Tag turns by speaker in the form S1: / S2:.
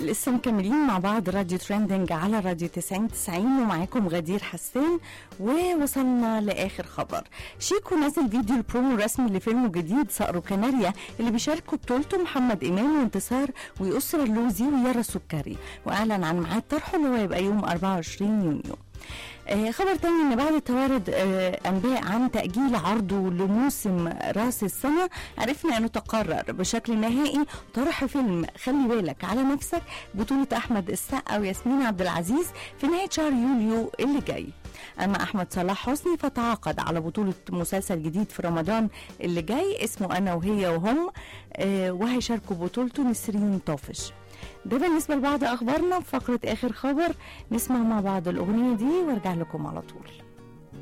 S1: لسه مكملين مع بعض راديو ترندنج على راديو 90 90 ومعاكم غدير حسان ووصلنا لاخر خبر شيكو نزل فيديو البرومو الرسمي لفيلمه جديد صقر كناريا اللي بيشاركوا بطولته محمد امام وانتصار ويسرى اللوزي ويارا السكري واعلن عن ميعاد طرحه اللي هو يبقى يوم 24 يونيو آه خبر تاني ان بعد توارد آه انباء عن تاجيل عرضه لموسم راس السنه عرفنا انه تقرر بشكل نهائي طرح فيلم خلي بالك على نفسك بطوله احمد السقا وياسمين عبد العزيز في نهايه شهر يوليو اللي جاي اما احمد صلاح حسني فتعاقد على بطوله مسلسل جديد في رمضان اللي جاي اسمه انا وهي وهم آه وهيشاركوا بطولته نسرين طافش ده بالنسبة لبعض أخبارنا في فقرة آخر خبر نسمع مع بعض الأغنية دي وارجع لكم على طول